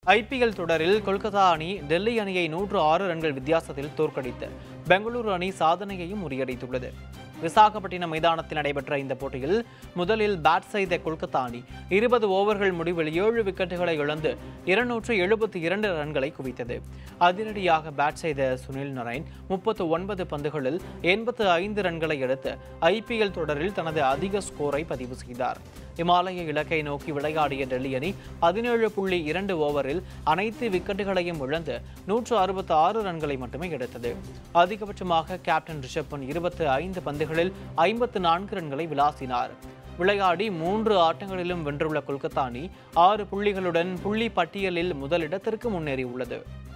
IPL தொடரில் கொல்கத்தா அணி டெல்லி அணியை நூற்று ஆறு ரன்கள் வித்தியாசத்தில் தோற்கடித்து பெங்களூரு அணி சாதனையையும் முறியடித்துள்ளது விசாகப்பட்டினம் மைதானத்தில் நடைபெற்ற இந்த போட்டியில் முதலில் பேட் செய்த கொல்கத்தா அணி இருபது ஓவர்கள் முடிவில் ஏழு விக்கெட்டுகளை இழந்து இருநூற்று எழுபத்தி இரண்டு ரன்களை குவித்தது அதிரடியாக பேட் செய்த சுனில் நரைன் முப்பத்து ஒன்பது பந்துகளில் எண்பத்து ஐந்து ரன்களை எடுத்து ஐபிஎல் தொடரில் தனது அதிக ஸ்கோரை பதிவு செய்தார் இமாலய இலக்கை நோக்கி விளையாடிய டெல்லி அணி பதினேழு புள்ளி இரண்டு ஓவரில் அனைத்து விக்கெட்டுகளையும் இழந்து நூற்று அறுபத்தி ஆறு ரன்களை மட்டுமே எடுத்தது அதிகபட்சமாக கேப்டன் ரிஷப் பண்ட் இருபத்து ஐந்து பந்துகளில் ஐம்பத்து நான்கு ரன்களை விளாசினார் விளையாடி மூன்று ஆட்டங்களிலும் வென்றுள்ள கொல்கத்தா அணி ஆறு புள்ளிகளுடன் புள்ளி பட்டியலில் முதலிடத்திற்கு முன்னேறியுள்ளது